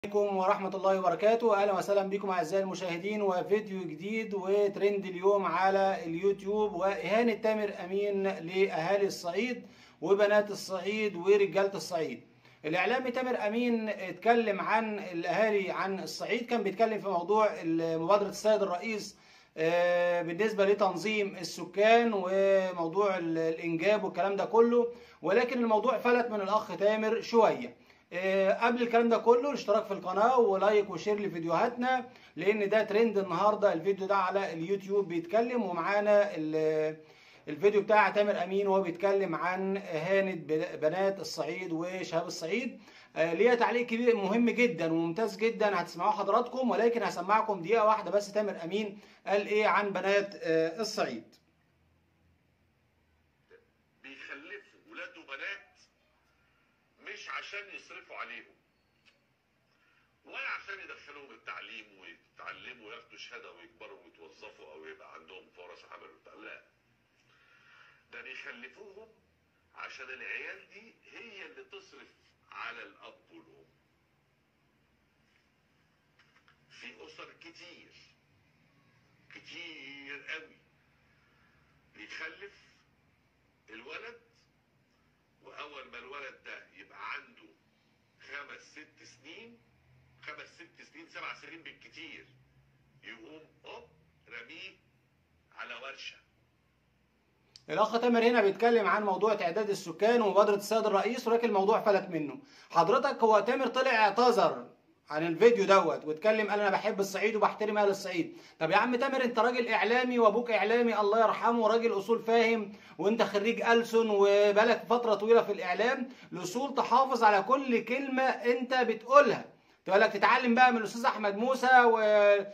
عليكم ورحمة الله وبركاته أهلا وسهلا بكم أعزائي المشاهدين وفيديو جديد وترند اليوم على اليوتيوب وإهانة تامر أمين لأهالي الصعيد وبنات الصعيد ورجالة الصعيد الإعلامي تامر أمين اتكلم عن الأهالي عن الصعيد كان بيتكلم في موضوع مبادرة السيد الرئيس آه، بالنسبة لتنظيم السكان وموضوع الإنجاب والكلام ده كله ولكن الموضوع فلت من الأخ تامر شوية آه، قبل الكلام ده كله الاشتراك في القناة ولايك وشير لفيديوهاتنا لأن ده ترند النهاردة الفيديو ده على اليوتيوب بيتكلم ومعانا ال- الفيديو بتاع تامر أمين وهو بيتكلم عن إهانة بنات الصعيد وشباب الصعيد آه، ليها تعليق كبير مهم جدا وممتاز جدا هتسمعوه حضراتكم ولكن هسمعكم دقيقة واحدة بس تامر أمين قال إيه عن بنات آه، الصعيد بيخلفوا ولاد وبنات مش عشان يصرفوا عليهم ولا عشان يدخلوهم التعليم ويتعلموا وياخدوا شهاده ويكبروا ويتوظفوا او يبقى عندهم فرص عمل وبتاع لا ده بيخلفوهم عشان العيال دي هي اللي تصرف على الاب والام في اسر كتير كتير قوي بيخلف الولد واول ما الولد ده يبقى عنده خمس ست سنين خمس ست سنين سبع سنين بالكتير يقوم اوب رميه على ورشه الاخ تامر هنا بيتكلم عن موضوع تعداد السكان ومبادره السيد الرئيس ولكن الموضوع فلت منه حضرتك هو تامر طلع اعتذر عن الفيديو دوت واتكلم قال انا بحب الصعيد وبحترم اهل الصعيد طب يا عم تامر انت راجل اعلامي وابوك اعلامي الله يرحمه راجل اصول فاهم وانت خريج ألسن وبقالك فتره طويله في الاعلام الاصول تحافظ على كل كلمه انت بتقولها تقول لك تتعلم بقى من الاستاذ احمد موسى و...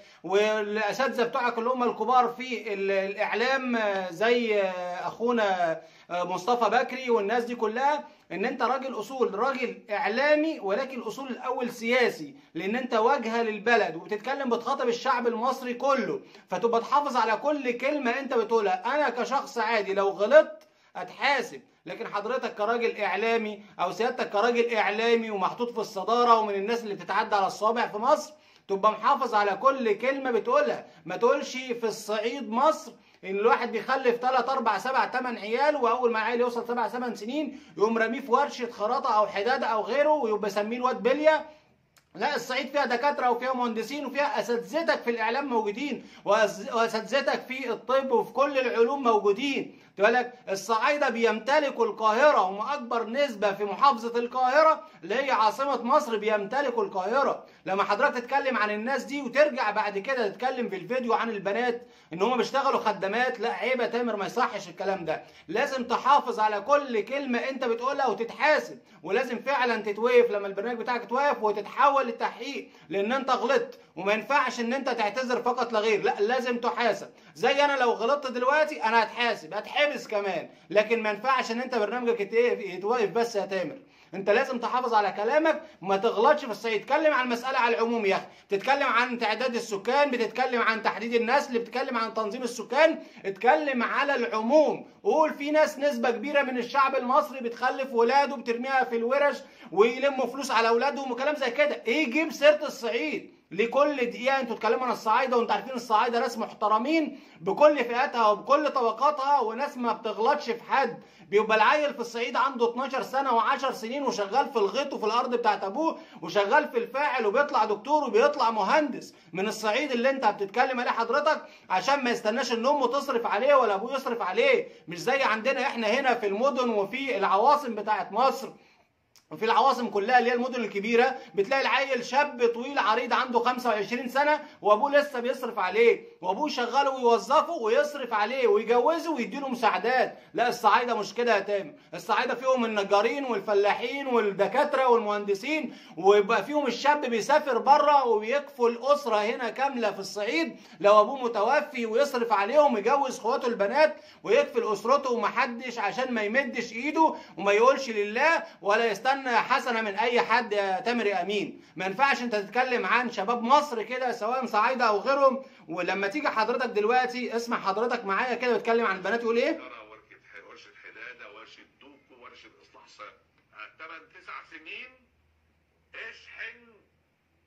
والاساتذه بتوعك اللي هم الكبار في ال- الاعلام آه، زي آه، اخونا آه، مصطفى بكري والناس دي كلها ان انت راجل اصول راجل اعلامي ولكن اصول الاول سياسي لان انت واجهه للبلد وبتتكلم بتخاطب الشعب المصري كله فتبقى تحافظ على كل كلمه انت بتقولها انا كشخص عادي لو غلطت اتحاسب لكن حضرتك كراجل اعلامي او سيادتك كراجل اعلامي ومحطوط في الصداره ومن الناس اللي بتتعدى على الصوابع في مصر تبقى محافظ على كل كلمه بتقولها ما تقولش في الصعيد مصر ان الواحد بيخلف 3 4 7 8 عيال واول ما عيل يوصل 7 8 سنين يقوم راميه في ورشه خراطه او حداده او غيره ويبقى سميه الواد بليه لا الصعيد فيها دكاترة وفيها مهندسين وفيها أساتذتك في الإعلام موجودين وأس- وأساتذتك في الطب وفي كل العلوم موجودين تقول لك الصعايدة بيمتلكوا القاهرة هم أكبر نسبة في محافظة القاهرة اللي هي عاصمة مصر بيمتلكوا القاهرة لما حضرتك تتكلم عن الناس دي وترجع بعد كده تتكلم في الفيديو عن البنات ان هم بيشتغلوا خدامات لا عيب يا تامر ما يصحش الكلام ده لازم تحافظ على كل كلمة انت بتقولها وتتحاسب ولازم فعلا تتوقف لما البرنامج بتاعك يتوقف وتتحول للتحقيق لان انت غلطت وما ينفعش ان انت تعتذر فقط لا غير لا لازم تحاسب زي انا لو غلطت دلوقتي انا هتحاسب هتحبس كمان لكن ما ينفعش ان انت برنامجك يتوقف يتوقف بس يا تامر انت لازم تحافظ على كلامك ما تغلطش في الصعيد اتكلم عن المساله على العموم يا اخي بتتكلم عن تعداد السكان بتتكلم عن تحديد النسل بتتكلم عن تنظيم السكان اتكلم على العموم قول في ناس نسبه كبيره من الشعب المصري بتخلف ولاده بترميها في الورش ويلموا فلوس على اولادهم وكلام زي كده ايه يجيب سيره الصعيد لكل دقيقه انتوا تتكلموا عن الصعايده وانتوا عارفين الصعايده ناس محترمين بكل فئاتها وبكل طبقاتها وناس ما بتغلطش في حد بيبقى العيل في الصعيد عنده 12 سنه و10 سنين وشغال في الغيط وفي الارض بتاعت ابوه وشغال في الفاعل وبيطلع دكتور وبيطلع مهندس من الصعيد اللي انت بتتكلم عليه حضرتك عشان ما يستناش ان امه تصرف عليه ولا ابوه يصرف عليه مش زي عندنا احنا هنا في المدن وفي العواصم بتاعت مصر وفي العواصم كلها اللي هي المدن الكبيره بتلاقي العيل شاب طويل عريض عنده 25 سنه وابوه لسه بيصرف عليه وابوه يشغله ويوظفه ويصرف عليه ويجوزه ويديله مساعدات لا الصعايده مش كده يا تامر الصعايده فيهم النجارين والفلاحين والدكاتره والمهندسين ويبقى فيهم الشاب بيسافر بره وبيكفل اسره هنا كامله في الصعيد لو ابوه متوفي ويصرف عليهم ويجوز اخواته البنات ويكفل اسرته ومحدش عشان ما يمدش ايده وما يقولش لله ولا يستنى حسنه من اي حد يا تامر يا امين ما ينفعش انت تتكلم عن شباب مصر كده سواء صعايده او غيرهم ولما تيجي حضرتك دلوقتي اسمع حضرتك معايا كده بتكلم عن البنات يقول ايه ترى ورشة ح- ورشة حدادة ورشة دوكو ورشة إصلاح ثمان تسع سنين اشحن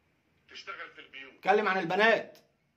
تشتغل في البيوت اتكلم عن البنات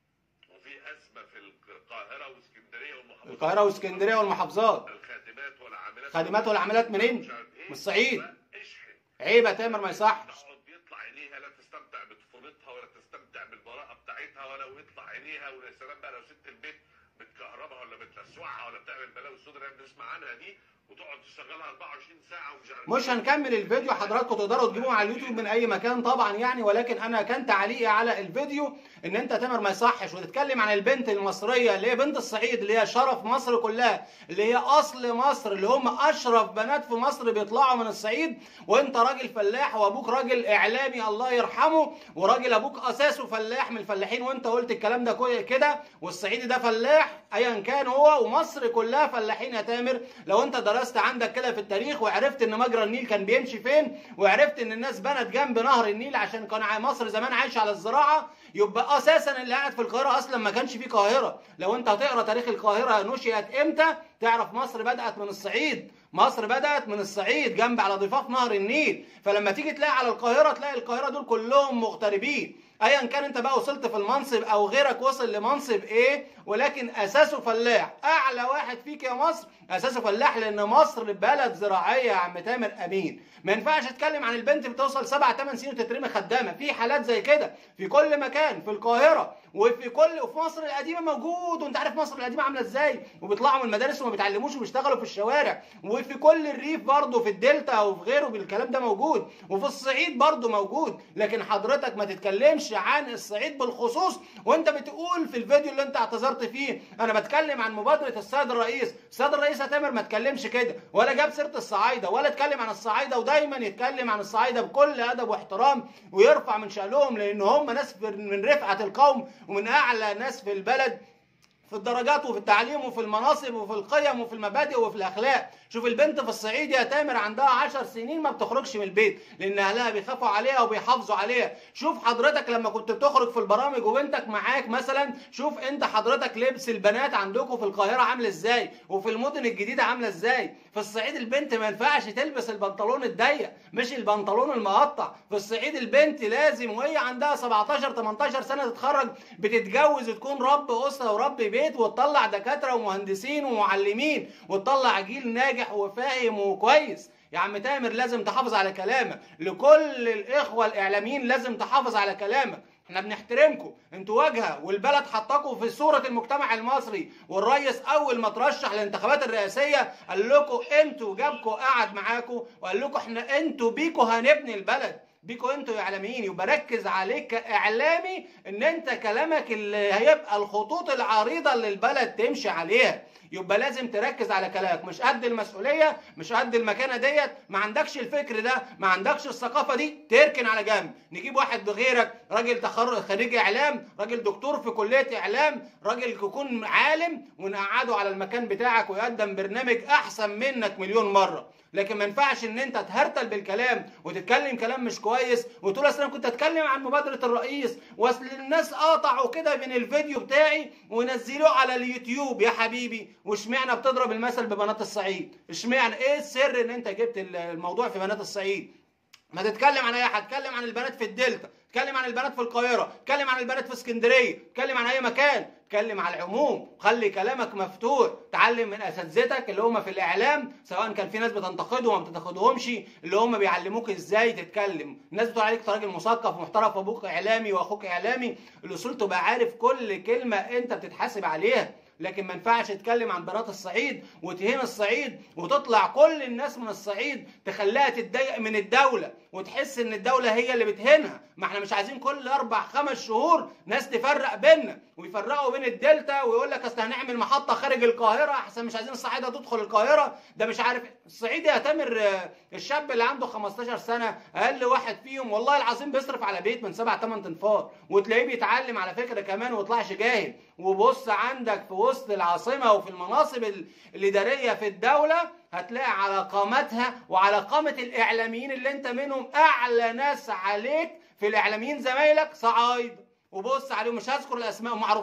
وفي ازمه في القاهره واسكندريه والمحافظات القاهره واسكندريه والمحافظات الخادمات والعاملات خادمات والعاملات منين مش عارف ايه من الصعيد لا، اشحن عيب يا تامر ما يصحش تقعد يطلع عينيها لا تستمتع بطفولتها ولا تستمتع بالبراءه بتاعتها ولا ويطلع عينيها ويا سلام بقى لو ست البيت بتكهربها ولا بتلسوعها ولا بتعمل بلاوي السوداء اللي بنسمع عنها دي وتقعد تشغلها 24 ساعه ومش عارف مش هنكمل الفيديو حضراتكم تقدروا تجيبوه على اليوتيوب من اي مكان طبعا يعني ولكن انا كان تعليقي على الفيديو ان انت تامر ما يصحش وتتكلم عن البنت المصريه اللي هي بنت الصعيد اللي هي شرف مصر كلها اللي هي اصل مصر اللي هم اشرف بنات في مصر بيطلعوا من الصعيد وانت راجل فلاح وابوك راجل اعلامي الله يرحمه وراجل ابوك اساسه فلاح من الفلاحين وانت قلت الكلام ده كو- كده والصعيدي ده فلاح ايا كان هو ومصر كلها فلاحين يا تامر لو انت درست عندك كده في التاريخ وعرفت ان مجرى النيل كان بيمشي فين وعرفت ان الناس بنت جنب نهر النيل عشان كان ع- مصر زمان عايشه على الزراعه يبقى اساسا اللي قاعد في القاهره اصلا ما كانش فيه قاهره لو انت هتقرا تاريخ القاهره نشئت امتى تعرف مصر بدات من الصعيد مصر بدات من الصعيد جنب على ضفاف نهر النيل فلما تيجي تلاقي على القاهره تلاقي القاهره دول كلهم مغتربين ايا كان انت بقى وصلت في المنصب او غيرك وصل لمنصب ايه ولكن اساسه فلاح اعلى واحد فيك يا مصر اساسه فلاح لان مصر بلد زراعيه يا عم تامر امين ما ينفعش اتكلم عن البنت بتوصل سبع ثمان سنين وتترمي خدامه في حالات زي كده في كل مكان في القاهره وفي كل وفي مصر القديمه موجود وانت عارف مصر القديمه عامله ازاي وبيطلعوا من المدارس وما بيتعلموش وبيشتغلوا في الشوارع وفي كل الريف برضه في الدلتا وفي غيره بالكلام ده موجود وفي الصعيد برضه موجود لكن حضرتك ما تتكلمش عن الصعيد بالخصوص وانت بتقول في الفيديو اللي انت اعتذرت فيه انا بتكلم عن مبادره السيد الرئيس السيد الرئيس يا تامر ما تكلمش كده ولا جاب سيره الصعايده ولا اتكلم عن الصعايده ودايما يتكلم عن الصعايده بكل ادب واحترام ويرفع من شأنهم لان هم ناس من رفعه القوم ومن اعلى ناس في البلد في الدرجات وفي التعليم وفي المناصب وفي القيم وفي المبادئ وفي الاخلاق شوف البنت في الصعيد يا تامر عندها عشر سنين ما بتخرجش من البيت لان اهلها بيخافوا عليها وبيحافظوا عليها شوف حضرتك لما كنت بتخرج في البرامج وبنتك معاك مثلا شوف انت حضرتك لبس البنات عندكم في القاهره عامل ازاي وفي المدن الجديده عامله ازاي في الصعيد البنت ما ينفعش تلبس البنطلون الضيق مش البنطلون المقطع في الصعيد البنت لازم وهي عندها 17 18 سنه تتخرج بتتجوز وتكون رب اسره ورب بيت وتطلع دكاتره ومهندسين ومعلمين وتطلع جيل ناجح وفاهم وكويس يا عم تامر لازم تحافظ على كلامك لكل الاخوه الاعلاميين لازم تحافظ على كلامك احنا بنحترمكم انتوا واجهه والبلد حطاكم في صوره المجتمع المصري والرئيس اول ما ترشح للانتخابات الرئاسيه قال لكم انتوا جابكم قعد معاكم وقال لكم احنا انتوا بيكوا هنبني البلد بيكوا انتوا اعلاميين يبقى ركز عليك كاعلامي ان انت كلامك اللي هيبقى الخطوط العريضه اللي البلد تمشي عليها يبقى لازم تركز على كلامك مش قد المسؤوليه مش قد المكانه ديت ما عندكش الفكر ده ما عندكش الثقافه دي تركن على جنب نجيب واحد غيرك راجل تخرج خريج اعلام راجل دكتور في كليه اعلام راجل يكون عالم ونقعده على المكان بتاعك ويقدم برنامج احسن منك مليون مره لكن ما ينفعش ان انت تهرتل بالكلام وتتكلم كلام مش كويس وتقول اصل انا كنت اتكلم عن مبادره الرئيس واصل الناس قطعوا كده من الفيديو بتاعي ونزلوه على اليوتيوب يا حبيبي واشمعنى بتضرب المثل ببنات الصعيد اشمعنى ايه السر ان انت جبت الموضوع في بنات الصعيد ما تتكلم عن اي حد اتكلم عن البنات في الدلتا اتكلم عن البنات في القاهره اتكلم عن البنات في اسكندريه اتكلم عن اي مكان اتكلم على العموم خلي كلامك مفتوح تعلم من اساتذتك اللي هم في الاعلام سواء كان في ناس بتنتقدهم وما بتنتقدهمش اللي هم بيعلموك ازاي تتكلم الناس بتقول عليك راجل مثقف ومحترف وابوك اعلامي واخوك اعلامي الاصول تبقى عارف كل كلمه انت بتتحاسب عليها لكن ما ينفعش تتكلم عن بنات الصعيد وتهين الصعيد وتطلع كل الناس من الصعيد تخليها تتضايق من الدوله وتحس ان الدوله هي اللي بتهينها ما احنا مش عايزين كل اربع خمس شهور ناس تفرق بيننا ويفرقوا بين الدلتا ويقول لك اصل هنعمل محطه خارج القاهره احسن مش عايزين الصعيده تدخل القاهره ده مش عارف الصعيدي يا تامر الشاب اللي عنده 15 سنه اقل واحد فيهم والله العظيم بيصرف على بيت من سبع ثمان تنفار وتلاقيه بيتعلم على فكره كمان ويطلعش جاهل وبص عندك في وسط العاصمه وفي المناصب الاداريه في الدوله هتلاقي على قامتها وعلى قامه الاعلاميين اللي انت منهم اعلى ناس عليك في الاعلاميين زمايلك صعايده وبص عليهم مش هذكر الاسماء معروفين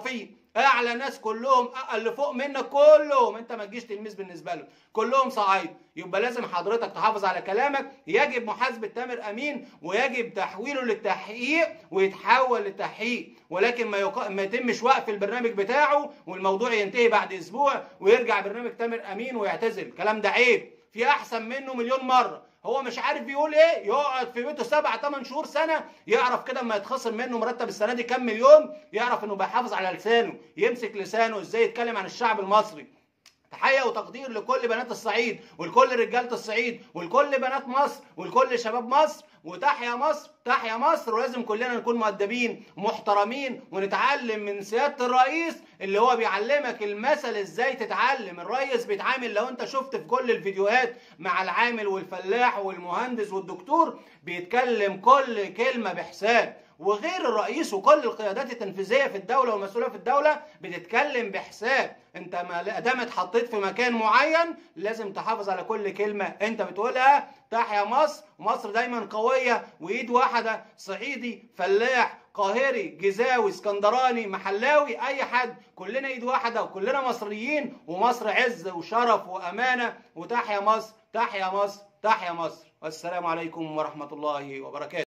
اعلى ناس كلهم اللي فوق منك كلهم انت ما تجيش تلميذ بالنسبه لهم كلهم صعايده يبقى لازم حضرتك تحافظ على كلامك يجب محاسبه تامر امين ويجب تحويله للتحقيق ويتحول للتحقيق ولكن ما, يق... ما يتمش وقف البرنامج بتاعه والموضوع ينتهي بعد اسبوع ويرجع برنامج تامر امين ويعتزل الكلام ده عيب في احسن منه مليون مره هو مش عارف بيقول ايه يقعد في بيته سبع ثمان شهور سنه يعرف كده اما يتخصم منه مرتب السنه دي كام مليون يعرف انه بيحافظ على لسانه يمسك لسانه ازاي يتكلم عن الشعب المصري تحيه وتقدير لكل بنات الصعيد ولكل رجاله الصعيد ولكل بنات مصر ولكل شباب مصر وتحيا مصر تحيا مصر ولازم كلنا نكون مؤدبين ومحترمين ونتعلم من سياده الرئيس اللي هو بيعلمك المثل ازاي تتعلم الرئيس بيتعامل لو انت شفت في كل الفيديوهات مع العامل والفلاح والمهندس والدكتور بيتكلم كل كلمه بحساب وغير الرئيس وكل القيادات التنفيذيه في الدوله والمسؤوله في الدوله بتتكلم بحساب انت ما دام اتحطيت في مكان معين لازم تحافظ على كل كلمه انت بتقولها تحيا مصر مصر دايما قويه وايد واحده صعيدي فلاح قاهري جزاوي اسكندراني محلاوي اي حد كلنا ايد واحده وكلنا مصريين ومصر عز وشرف وامانه وتحيا مصر تحيا مصر تحيا مصر والسلام عليكم ورحمه الله وبركاته